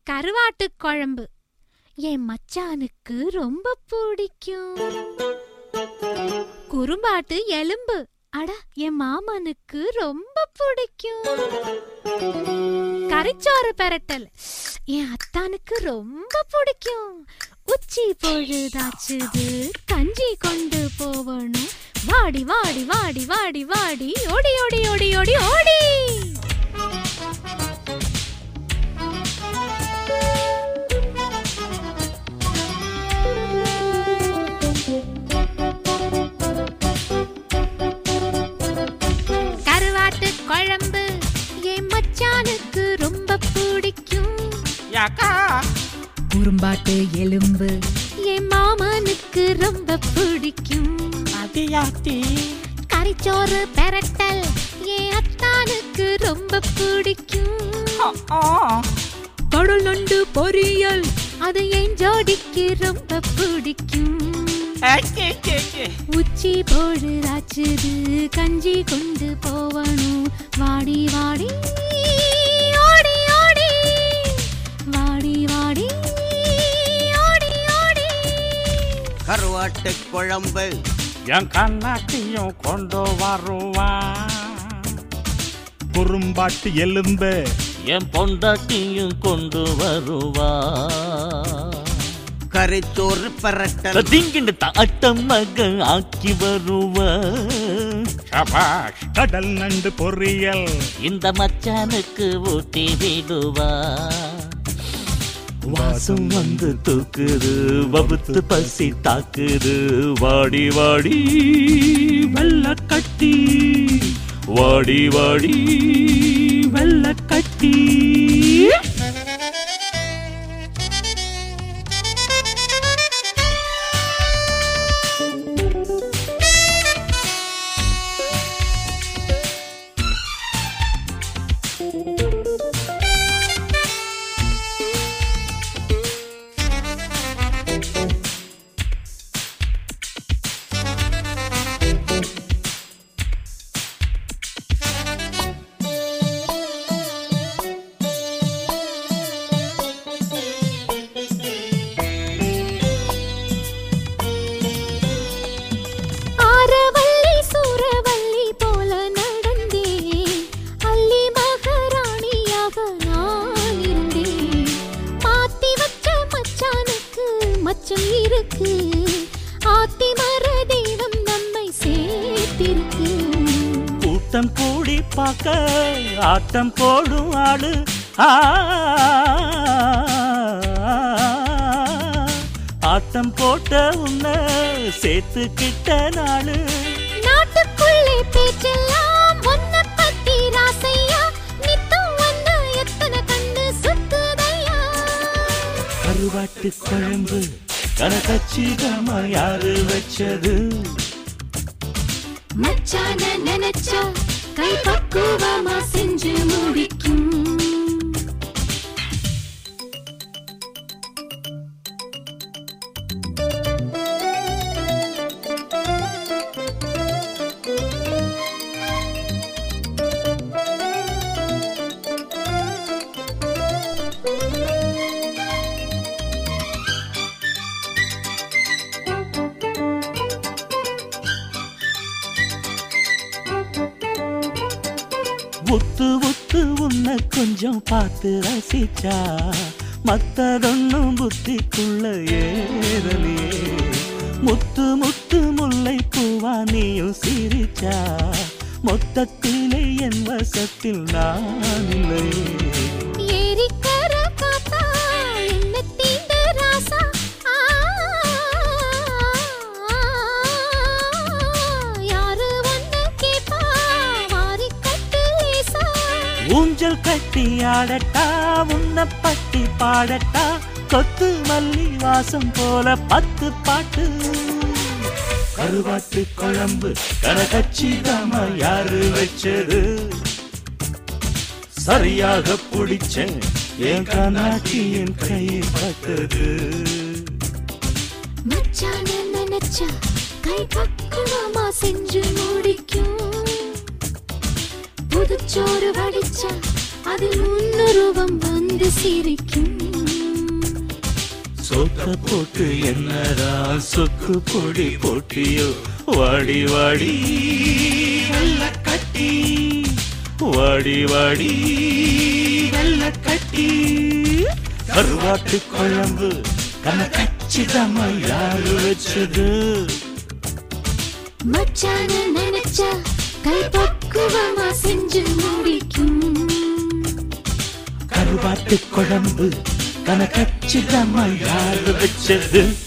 கருவாட்டு குழம்பு என் மச்சானுக்கு ரொம்ப பிடிக்கும் குறும்பாட்டு எலும்பு அட என் மாமனுக்கு ரொம்ப பிடிக்கும் கரிச்சோறு பெரட்டல் என் அத்தானுக்கு ரொம்ப பிடிக்கும் உச்சி பொழுதாச்சுது கஞ்சி கொண்டு போவணும் வாடி வாடி வாடி வாடி வாடி ஓடி ஓடி ஓடி ஓடி ஓடி கருவாட்டு குழம்பு என் மச்சானுக்கு ரொம்ப பிடிக்கும் யாக்கா குறும்பாட்டு எலும்பு என் மாமனுக்கு ரொம்ப பிடிக்கும் அடியாத்தி கறிச்சோறு பெரட்டல் என் அத்தானுக்கு ரொம்ப பிடிக்கும் கடல் நண்டு பொரியல் அது என் ஜோடிக்கு ரொம்ப பிடிக்கும் உச்சி பொழுதாச்சுது கஞ்சி கொண்டு போவணும் வாடி வாடி ஓடி ஓடி வாடி வாடி ஓடி ஓடி கருவாட்டு குழம்பு என் கண்ணாட்டியும் கொண்டு வருவான் குறும்பாட்டு எலும்பு என் பொண்டாட்டியும் கொண்டு வருவா கரிச்சோறு பரட்டல் திங்கிண்டு தாட்டம் மக ஆக்கி வருவா சபாஷ் கடல் நண்டு பொரியல் இந்த மச்சானுக்கு ஊட்டி விடுவா வாசம் வந்து தூக்குது வகுத்து பசி தாக்குது வாடி வாடி வெள்ள கட்டி வாடி வாடி வெள்ள கட்டி ஆரவல்லி சூரவல்லி போல நடந்தேன் அள்ளி மகாராணியாக நான் இருந்தேன் மாத்தி வச்ச மச்சானுக்கு மச்சம் இருக்கு ஆத்தி மர தெய்வம் நம்மை சேர்த்திருக்கு கூட்டம் கூடி பார்க்க ஆட்டம் போடும் ஆடு ஆ, ஆட்டம் போட்ட உன்னை சேர்த்துக்கிட்ட நாளு நாட்டுக்குள்ளே பேச்செல்லாம் ஒன்ன பத்தி ராசையா நித்தம் ஒன்ன எத்தனை கண்டு சுத்துதையா கருவாட்டு குழம்பு கனகச்சிதமா யாரு வச்சது மச்சான நினைச்சா கை பக்குவமா செஞ்சு முடிக்கும் உத்து உத்து உன்னை கொஞ்சம் பார்த்து ரசிச்சா மத்ததொன்னும் புத்திக்குள்ள ஏறலையே முத்து முத்து முல்லை பூவா நீயும் சிரிச்சா மொத்தத்திலே என் வசத்தில் நான் இல்லையே ஏரிக்கர காத்தா என்ன தீண்ட ராசா ஆ, யாரு ஒன்னு கேப்பா வாரி கட்டு லேசா ஊஞ்சல் கட்டி ஆடட்டா உன்னை பட்டி பாடட்டா கொத்து மல்லி வாசம் போல பத்து பாட்டு கருவாட்டு குழம்பு கனகச்சிதமா யாரு வச்சது சரியாக பிடிச்சேன் என் கண்ணாட்டியின் கையை பட்டது மச்சான நினைச்சா கை பக்குவமா செஞ்சு முடிக்கும் புதுச்சோறு வடிச்சா அதில் முன்னுருவம் வந்து சிரிக்கும் சொக்க போட்டு என்னடா சொக்கு பொடி போட்டியோ வாடி வாடி வெள்ள கட்டி வாடி வாடி வெள்ள கட்டி கருவாட்டு குழம்பு கணக்கச்சிதமா யாரு வச்சது மச்சான நினைச்சா கை பக்குவமா செஞ்சு முடிக்கும் கருவாட்டு குழம்பு கணக்கச்சிதமா யாரு வச்சது